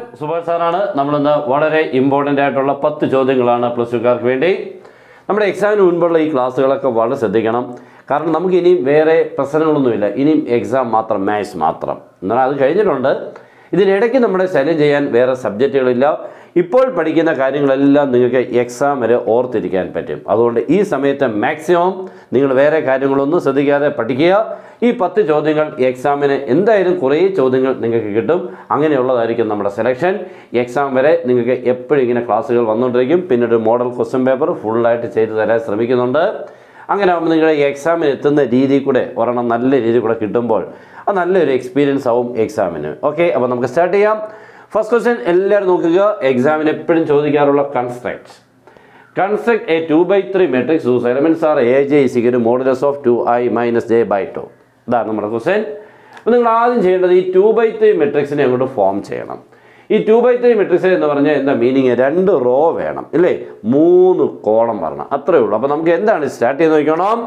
സുഭാഷ് സാറാണ് നമ്മളിന്ന് വളരെ ഇമ്പോർട്ടൻ്റ് ആയിട്ടുള്ള പത്ത് ചോദ്യങ്ങളാണ് പ്ലസ് ടുക്കാർക്ക് വേണ്ടി നമ്മുടെ എക്സാമിന് മുൻപുള്ള ഈ ക്ലാസ്സുകളൊക്കെ വളരെ ശ്രദ്ധിക്കണം കാരണം നമുക്ക് ഇനിയും വേറെ പ്രശ്നങ്ങളൊന്നുമില്ല ഇനിയും എക്സാം മാത്രം മാത്സ് മാത്രം എന്നാൽ അത് കഴിഞ്ഞിട്ടുണ്ട് ഇതിനിടയ്ക്ക് നമ്മുടെ ശല്യം ചെയ്യാൻ വേറെ സബ്ജക്റ്റുകളില്ല ഇപ്പോൾ പഠിക്കുന്ന കാര്യങ്ങളെല്ലാം നിങ്ങൾക്ക് എക്സാം വരെ ഓർത്തിരിക്കാൻ പറ്റും അതുകൊണ്ട് ഈ സമയത്ത് മാക്സിമം നിങ്ങൾ വേറെ കാര്യങ്ങളൊന്നും ശ്രദ്ധിക്കാതെ പഠിക്കുക ഈ പത്ത് ചോദ്യങ്ങൾ എക്സാമിന് എന്തായാലും കുറേ ചോദ്യങ്ങൾ നിങ്ങൾക്ക് കിട്ടും അങ്ങനെയുള്ളതായിരിക്കും നമ്മുടെ സെലക്ഷൻ എക്സാം വരെ നിങ്ങൾക്ക് എപ്പോഴും ഇങ്ങനെ ക്ലാസ്സുകൾ വന്നുകൊണ്ടിരിക്കും പിന്നെ ഒരു മോഡൽ ക്വസ്റ്റ്യൻ പേപ്പർ ഫുള്ളായിട്ട് ചെയ്തു തരാൻ ശ്രമിക്കുന്നുണ്ട് അങ്ങനെ ആകുമ്പോൾ നിങ്ങളുടെ എക്സാമിന് എത്തുന്ന രീതി കൂടെ ഒരെണ്ണം നല്ല രീതി കൂടെ കിട്ടുമ്പോൾ അത് നല്ലൊരു എക്സ്പീരിയൻസ് ആവും എക്സാമിന് ഓക്കെ അപ്പോൾ നമുക്ക് സ്റ്റാർട്ട് ചെയ്യാം ഫസ്റ്റ് ക്വസ്റ്റ്യൻ എല്ലാവരും നോക്കുക എക്സാമിന് എപ്പോഴും ചോദിക്കാറുള്ള construct construct A two by three matrix whose elements are A J is equal modulus of two I minus J by two ഇതാണ് നമ്മുടെ ക്വസ്റ്റ്യൻ അപ്പോൾ നിങ്ങൾ ആദ്യം ചെയ്യേണ്ടത് ഈ ടു ബൈ ത്രീ മെട്രിക്സിനെ അങ്ങോട്ട് ഫോം ചെയ്യണം ഈ ടു ബൈ ത്രീ മെട്രിക്സ് എന്ന് പറഞ്ഞാൽ എന്താ മീനിങ് രണ്ട് റോ വേണം ഇല്ലേ മൂന്ന് കോളം വരണം അത്രേ ഉള്ളൂ അപ്പോൾ നമുക്ക് എന്താണ് സ്റ്റാർട്ട് ചെയ്ത് നോക്കണം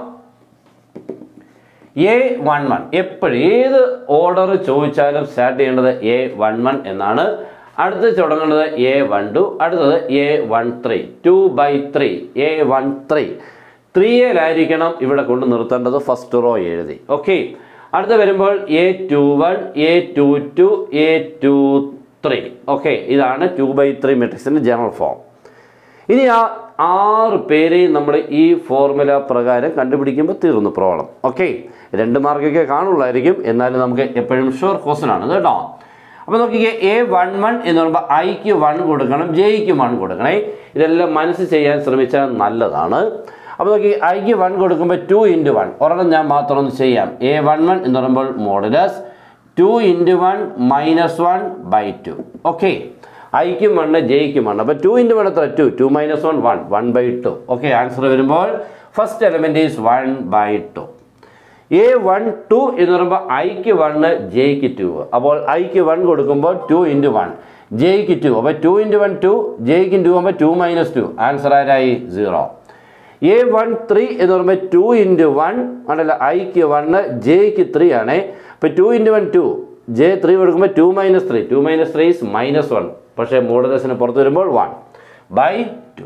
എ വൺ വൺ എപ്പോഴും ഏത് ഓർഡർ ചോദിച്ചാലും സ്റ്റാർട്ട് ചെയ്യേണ്ടത് എ വൺ വൺ എന്നാണ് അടുത്ത് തുടങ്ങേണ്ടത് എ വൺ ടു അടുത്തത് A one three two by three A one three ത്രീയിലായിരിക്കണം ഇവിടെ കൊണ്ട് നിർത്തേണ്ടത് ഫസ്റ്റ് റോ എഴുതി ഓക്കെ അടുത്ത് വരുമ്പോൾ A two one A two two A two three okay ഇതാണ് ടു ബൈ ത്രീ മെട്രിക്സിൻ്റെ ജനറൽ ഫോം ഇനി ആ ആറ് പേരെയും നമ്മൾ ഈ ഫോർമുല പ്രകാരം കണ്ടുപിടിക്കുമ്പോൾ തീർന്നു പ്രോബ്ലം ഓക്കെ രണ്ട് മാർക്കൊക്കെ കാണുള്ളായിരിക്കും എന്നാലും നമുക്ക് എപ്പോഴും ഷുവർ ക്വസ്റ്റൻ ആണ് കേട്ടോ അപ്പോൾ നോക്കിക്കേ എ വൺ വൺ എന്ന് പറയുമ്പോൾ ഐക്ക് വൺ കൊടുക്കണം ജെയ്ക്ക് വൺ കൊടുക്കണേ ഇതെല്ലാം മനസ്സ് ചെയ്യാൻ ശ്രമിച്ചാൽ നല്ലതാണ് അപ്പോൾ നോക്കി ഐക്ക് വൺ കൊടുക്കുമ്പോൾ ടു ഇൻറ്റു വൺ ഒരെണ്ണം ഞാൻ മാത്രം ഒന്ന് ചെയ്യാം എ വൺ വൺ എന്ന് പറയുമ്പോൾ modulus two into one minus one by two okay ഐക്കും വണ്ണ് ജെയ്ക്കും വണ്ണ് അപ്പോൾ ടു ഇൻറ്റു വൺ എത്ര two two minus one one one by two okay answer വരുമ്പോൾ first element is one by two A one two എന്ന് പറയുമ്പോൾ ഐക്ക് one Jake two അപ്പോൾ ഐക്ക് വൺ കൊടുക്കുമ്പോൾ ടു ഇൻറ്റു വൺ ജെയ്ക്ക് ടു അപ്പോൾ ടു ഇൻറ്റു വൺ ടു ജെയ്ക്ക് ടു ആകുമ്പോൾ ടു മൈനസ് ടു ആൻസർ ആരായി സീറോ എ വൺ ത്രീ എന്ന് പറയുമ്പോൾ ടു ഇൻറ്റു വൺ ആണല്ലോ ഐക്ക് വണ്ണ് ജെയ്ക്ക് ത്രീ ആണ് അപ്പോൾ two into one two J three കൊടുക്കുമ്പോൾ two minus three two minus three is minus one പക്ഷേ മോഡലസിന് പുറത്ത് വരുമ്പോൾ വൺ ബൈ ടു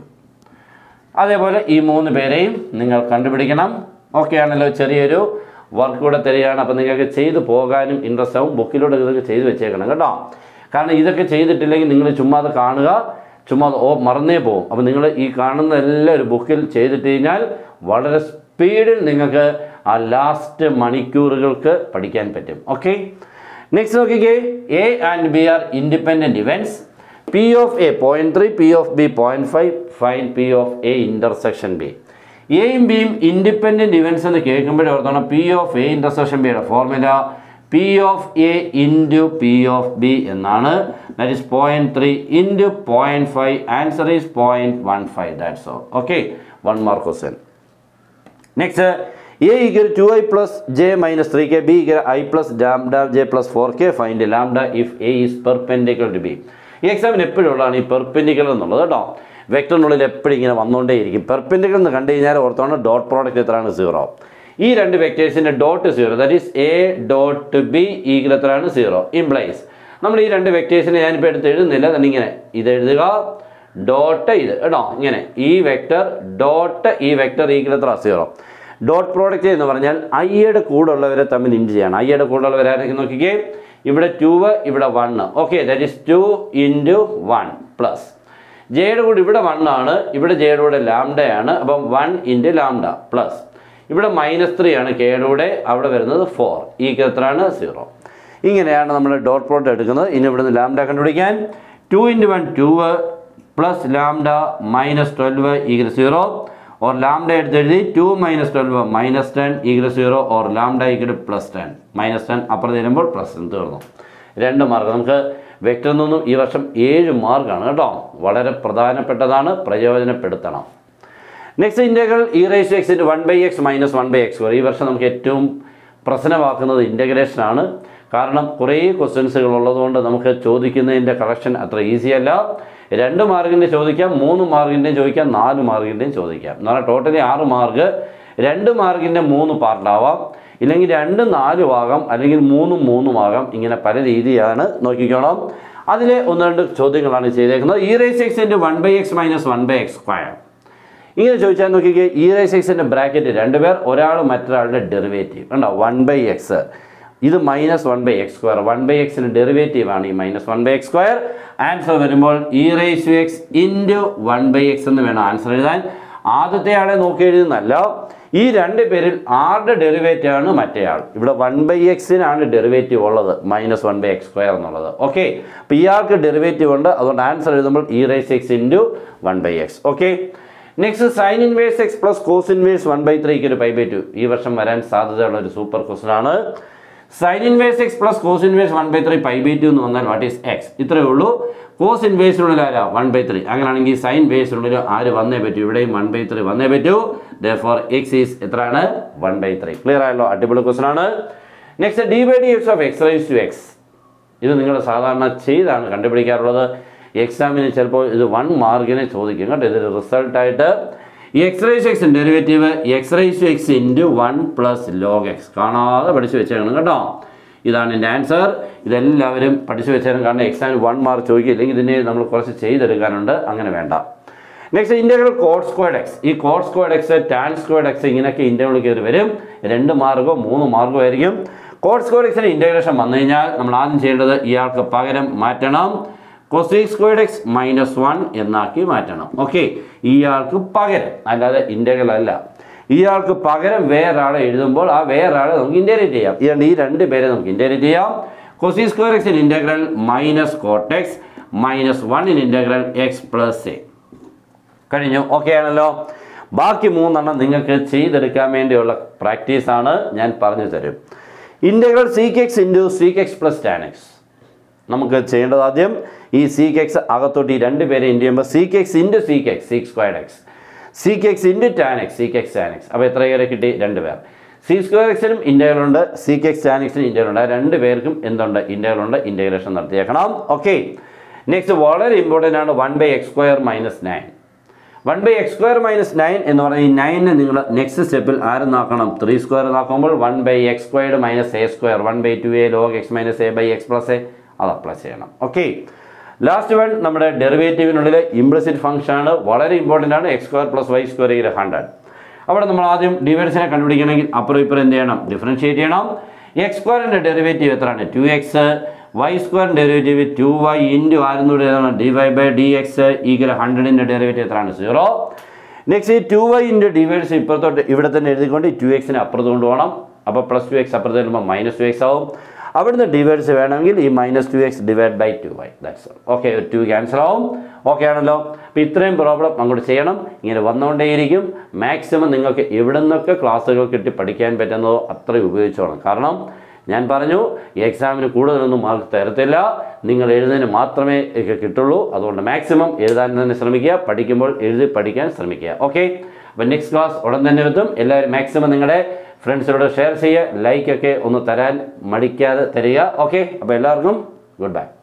അതേപോലെ ഈ മൂന്ന് പേരെയും നിങ്ങൾ കണ്ടുപിടിക്കണം ഓക്കെ ആണല്ലോ ചെറിയൊരു വർക്ക് കൂടെ തരികയാണ് അപ്പോൾ നിങ്ങൾക്ക് ചെയ്തു പോകാനും ഇൻട്രസ്റ്റ് ആവും ബുക്കിലൂടെ ഇതൊക്കെ ചെയ്ത് വെച്ചേക്കണം കേട്ടോ കാരണം ഇതൊക്കെ ചെയ്തിട്ടില്ലെങ്കിൽ നിങ്ങൾ ചുമ്മാ അത് കാണുക ചുമ്മാ അത് ഓ മറന്നേ പോകും അപ്പോൾ നിങ്ങൾ ഈ കാണുന്ന എല്ലാം ഒരു ബുക്കിൽ ചെയ്തിട്ട് കഴിഞ്ഞാൽ വളരെ സ്പീഡിൽ നിങ്ങൾക്ക് ആ ലാസ്റ്റ് മണിക്കൂറുകൾക്ക് പഠിക്കാൻ പറ്റും ഓക്കെ നെക്സ്റ്റ് നോക്കിക്കേ A and B are independent events P of A point three P of B point five fine P of A intersection B എയും ബിയും ഇൻഡിപെൻഡൻറ്റ് ഇവൻറ്റ്സ് എന്ന് കേൾക്കുമ്പോഴേ ഓർത്തോണം പി ഓഫ് എ ഇൻ്റർസെക്ഷൻ ബിയുടെ formula P of A into P of B എന്നാണ് that is point three into point five answer is point one five that's all okay one mark question next A equal to I plus J minus three K B equal I plus lambda J plus four K find lambda if A is perpendicular to B ഈ എക്സാമിന് എപ്പോഴും ഉള്ളതാണ് ഈ perpendicular എന്നുള്ളത് കേട്ടോ വെക്ടറിനുള്ളിൽ എപ്പോഴും ഇങ്ങനെ വന്നുകൊണ്ടേയിരിക്കും പെർപെൻഡിക്കുലർ എന്ന് കണ്ടു കഴിഞ്ഞാൽ ഓർത്തോണം ഡോട്ട് പ്രോഡക്റ്റ് എത്രയാണ് സീറോ ഈ രണ്ട് വെക്ടേഴ്സിൻ്റെ dot zero that is A dot B equal എത്രയാണ് സീറോ ഇംപ്ലൈസ് നമ്മൾ ഈ രണ്ട് വെക്ടേഴ്സിനെ ഞാനിപ്പോൾ എടുത്ത് എഴുതുന്നില്ല തന്നെ ഇങ്ങനെ ഇത് എഴുതുക ഡോട്ട് ഇത് കേട്ടോ ഇങ്ങനെ ഈ വെക്ടർ ഡോട്ട് ഈ വെക്ടർ ഈക്വൽ എത്ര സീറോ ഡോട്ട് പ്രോഡക്റ്റ് എന്ന് പറഞ്ഞാൽ ഐയുടെ കൂടെ ഉള്ളവരെ തമ്മിൽ ഇൻറ്റ് ചെയ്യണം ഐയുടെ കൂടെ ഉള്ളവരായിരിക്കും നോക്കിക്കേ ഇവിടെ ടു ഇവിടെ one okay that is two into one plus ജെയുടെ കൂടെ ഇവിടെ വൺ ആണ് ഇവിടെ ജെയുടെ കൂടെ ലാംഡയാണ് അപ്പം വൺ ഇൻറ്റു ലാംഡ പ്ലസ് ഇവിടെ മൈനസ് ത്രീ ആണ് കെയുടെ കൂടെ അവിടെ വരുന്നത് ഫോർ ഈ എത്രയാണ് സീറോ ഇങ്ങനെയാണ് നമ്മൾ ഡോട്ട് പ്ലോട്ട് എടുക്കുന്നത് ഇനി ഇവിടുന്ന് ലാംഡ കണ്ടുപിടിക്കാൻ two into one two plus lambda minus twelve equal zero or lambda എടുത്തെഴുതി two minus twelve minus ten equal zero or lambda equal plus ten minus ten അപ്പുറത്ത് തരുമ്പോൾ പ്ലസ് ടെൻ തീർന്നു രണ്ട് mark നമുക്ക് വെക്ടറിൽ നിന്നും ഈ വർഷം ഏഴ് മാർക്കാണ് കേട്ടോ വളരെ പ്രധാനപ്പെട്ടതാണ് പ്രയോജനപ്പെടുത്തണം next integral E raise X into one by X minus one by X ഈ വർഷം നമുക്ക് ഏറ്റവും പ്രശ്നമാക്കുന്നത് ഇൻ്റഗ്രേഷനാണ് കാരണം കുറേ ക്വസ്റ്റ്യൻസുകൾ ഉള്ളതുകൊണ്ട് നമുക്ക് ചോദിക്കുന്നതിൻ്റെ കളക്ഷൻ അത്ര ഈസി അല്ല രണ്ട് മാർക്കിൻ്റെ ചോദിക്കാം മൂന്ന് മാർക്കിൻ്റെയും ചോദിക്കാം നാല് മാർക്കിൻ്റെയും ചോദിക്കാം എന്ന് പറഞ്ഞാൽ ടോട്ടലി ആറ് മാർക്ക് രണ്ട് മാർക്കിൻ്റെ മൂന്ന് പാർട്ടാവാം ഇല്ലെങ്കിൽ രണ്ട് നാലും ആകാം അല്ലെങ്കിൽ മൂന്നും മൂന്നും ആകാം ഇങ്ങനെ പല രീതിയാണ് നോക്കിക്കോണം അതിലെ ഒന്ന് രണ്ട് ചോദ്യങ്ങളാണ് ചെയ്തേക്കുന്നത് e raise x into one by X minus one by x square ഇങ്ങനെ ചോദിച്ചാൽ നോക്കിക്കേ ഇ റേസ് എക്സിൻ്റെ ബ്രാക്കറ്റ് രണ്ടുപേർ ഒരാൾ മറ്റൊരാളുടെ ഡെറിവേറ്റീവ് കണ്ടോ വൺ ബൈ എക്സ് ഇത് minus one by x square one by എക്സിന് ഡെറിവേറ്റീവ് ആണ് ഈ minus one by x square answer വരുമ്പോൾ e raise two x into one by x എന്ന് വേണം ആൻസർ എഴുതാൻ ആദ്യത്തെ ആളെ നോക്കി എഴുതുന്നല്ല ഈ രണ്ട് പേരിൽ ആരുടെ ഡെറിവേറ്റീവ് ആണ് മറ്റേയാൾ ഇവിടെ വൺ ബൈ എക്സിനാണ് ഡെറിവേറ്റീവ് ഉള്ളത് minus one by x square എന്നുള്ളത് ഓക്കെ അപ്പോൾ ഇയാൾക്ക് ഡെറിവേറ്റീവ് ഉണ്ട് അതുകൊണ്ട് ആൻസർ എഴുതുമ്പോൾ e raise x into one by x okay next sine inverse x plus cos inverse one by ത്രീക്ക് ഒരു പൈ ബൈ ടു ഈ വർഷം വരാൻ സാധ്യതയുള്ള ഒരു സൂപ്പർ ക്വസ്റ്റൻ ആണ് sine inverse x plus cos inverse one by three pi by two എന്ന് വന്നാൽ വാട്ട് ഈസ് എക്സ് ഇത്രയേ ഉള്ളൂ കോസ് ഇൻവേഴ്സിനുള്ളിൽ ആരാ വൺ ബൈ ത്രീ അങ്ങനെയാണെങ്കിൽ സൈൻ ബേസിനുള്ളിൽ ആര് വന്നേ പറ്റൂ ഇവിടെയും വൺ ബൈ ത്രീ വന്നേ പറ്റൂ ദ ഫോർ എക്സ് ഈസ് എത്രയാണ് വൺ ബൈ ത്രീ ക്ലിയർ ആയല്ലോ അടിപൊളി ക്വസ്റ്റൻ ആണ് next d by d x of x raise two x ഇത് നിങ്ങൾ സാധാരണ ചെയ്താണ് കണ്ടുപിടിക്കാറുള്ളത് എക്സാമിന് ചിലപ്പോൾ ഇത് വൺ മാർക്കിനെ ചോദിക്കും കേട്ടോ ഇതൊരു റിസൾട്ടായിട്ട് ഈ x raise x derivative x raise two x into one plus log x കാണാതെ പഠിച്ചു വെച്ചേക്കണം കേട്ടോ ഇതാണ് എൻ്റെ ആൻസർ ഇതെല്ലാവരും പഠിച്ചു വെച്ചേക്കണം കാരണം എക്സാമിന് വൺ മാർക്ക് ചോദിക്കും ഇല്ലെങ്കിൽ ഇതിനെ നമ്മൾ കുറച്ച് ചെയ്തെടുക്കാനുണ്ട് അങ്ങനെ വേണ്ട next integral cot squared x ഈ cot squared x tan squared x ഇങ്ങനെയൊക്കെ ഇൻ്റർവൽ കയറി വരും രണ്ട് മാർക്കോ മൂന്ന് മാർക്കോ ആയിരിക്കും കോഡ് സ്ക്വയർഡ് എക്സിന് ഇൻ്റഗ്രേഷൻ വന്നു കഴിഞ്ഞാൽ നമ്മൾ ആദ്യം ചെയ്യേണ്ടത് ഇയാൾക്ക് പകരം മാറ്റണം cosec squared x minus one എന്നാക്കി മാറ്റണം ഓക്കെ ഇയാൾക്ക് പകരം അല്ലാതെ ഇൻ്റഗ്രൽ അല്ല ഇയാൾക്ക് പകരം വേറൊരാളെ എഴുതുമ്പോൾ ആ വേറൊരാളെ നമുക്ക് ഇൻ്റഗ്രേറ്റ് ചെയ്യാം ഇതുകൊണ്ട് ഈ രണ്ട് പേരെ നമുക്ക് ഇൻ്റഗ്രേറ്റ് ചെയ്യാം കൊസി സ്ക്വയർ എക്സിൻ integral minus cot x minus one in integral x plus a കഴിഞ്ഞു ഓക്കെ ആണല്ലോ ബാക്കി മൂന്നെണ്ണം നിങ്ങൾക്ക് ചെയ്തെടുക്കാൻ വേണ്ടിയുള്ള പ്രാക്ടീസാണ് ഞാൻ പറഞ്ഞു തരും integral sec x into sec x plus tan x നമുക്ക് ചെയ്യേണ്ടത് ആദ്യം ഈ സീക്ക് എക്സ് അകത്തോട്ട് ഈ രണ്ട് പേരെ ഇൻറ്റു ചെയ്യുമ്പോൾ sec x into sec x sec squared x sec x into tan x sec x tan x അപ്പോൾ എത്ര പേരെ കിട്ടി രണ്ട് പേർ സി സ്ക്വയർ എക്സിനും ഇൻ്റഗ്രൽ ഉണ്ട് സീക്ക് എക്സ് ടാൻ എക്സിനും ഇൻ്റഗ്രൽ ഉണ്ട് ആ രണ്ട് പേർക്കും എന്തുണ്ട് ഇൻ്റഗ്രൽ ഉണ്ട് ഇൻ്റഗ്രേഷൻ നടത്തിയേക്കണം ഓക്കെ നെക്സ്റ്റ് വളരെ ഇമ്പോർട്ടൻ്റ് ആണ് one by x square minus nine one by x square minus nine എന്ന് പറഞ്ഞാൽ ഈ നയനെ നിങ്ങൾ നെക്സ്റ്റ് സ്റ്റെപ്പിൽ ആരും നോക്കണം ത്രീ സ്ക്വയർ നോക്കുമ്പോൾ one by x squared minus a square one by two a log x minus a by x plus a അത് അപ്ലൈ ചെയ്യണം ഓക്കെ ലാസ്റ്റ് വൺ നമ്മുടെ ഡെറിവേറ്റീവിനുള്ളിൽ ഇംപ്ലിസിറ്റ് ഫംഗ്ഷൻ ആണ് വളരെ ഇമ്പോർട്ടൻ്റ് ആണ് x square plus y square ഈ hundred അവിടെ നമ്മൾ ആദ്യം ഡിവൈഡ്സിനെ കണ്ടുപിടിക്കണമെങ്കിൽ അപ്പുറം ഇപ്പുറം എന്ത് ചെയ്യണം ഡിഫറൻഷിയേറ്റ് ചെയ്യണം എക്സ് സ്ക്വയറിൻ്റെ ഡെറിവേറ്റീവ് എത്രയാണ് ടു എക്സ് വൈ സ്ക്വയറിൻ്റെ ഡെറിവേറ്റീവ് ടു വൈ ഇൻറ്റു ആരെന്നൂടെ എഴുതണം d y by d x equal ഹൺഡ്രഡിൻ്റെ ഡെറിവേറ്റീവ് എത്രയാണ് സീറോ നെക്സ്റ്റ് ഈ ടു വൈ ഇൻറ്റു ഡിവൈഡ്സ് ഇപ്പുറത്തോട്ട് ഇവിടെ തന്നെ എഴുതിക്കൊണ്ട് ഈ ടു എക്സിനെ അപ്പുറത്ത് കൊണ്ടുപോകണം അപ്പോൾ പ്ലസ് ടു എക്സ് അപ്പുറത്ത് വരുമ്പോൾ മൈനസ് ടു എക്സ് ആവും അവിടുന്ന് ഡിവൈഡ്സ് വേണമെങ്കിൽ ഈ minus two x divide by two y that's okay two cancel ആവും ഓക്കെ ആണല്ലോ അപ്പോൾ ഇത്രയും പ്രോബ്ലം അങ്ങോട്ട് ചെയ്യണം ഇങ്ങനെ വന്നുകൊണ്ടേയിരിക്കും മാക്സിമം നിങ്ങൾക്ക് എവിടെ നിന്നൊക്കെ ക്ലാസ്സുകൾ കിട്ടി പഠിക്കാൻ പറ്റുന്നതോ അത്രയും ഉപയോഗിച്ചോണം കാരണം ഞാൻ പറഞ്ഞു ഈ എക്സാമിന് കൂടുതലൊന്നും മാർക്ക് തരത്തില്ല നിങ്ങൾ എഴുതുന്നതിന് മാത്രമേ ഒക്കെ കിട്ടുള്ളൂ അതുകൊണ്ട് മാക്സിമം എഴുതാൻ തന്നെ ശ്രമിക്കുക പഠിക്കുമ്പോൾ എഴുതി പഠിക്കാൻ ശ്രമിക്കുക ഓക്കെ അപ്പോൾ നെക്സ്റ്റ് ക്ലാസ് ഉടൻ തന്നെ എത്തും എല്ലാവരും മാക്സിമം നിങ്ങളുടെ ഫ്രണ്ട്സിനോട് ഷെയർ ചെയ്യുക ലൈക്കൊക്കെ ഒന്ന് തരാൻ മടിക്കാതെ തരിക ഓക്കെ അപ്പോൾ എല്ലാവർക്കും ഗുഡ് ബൈ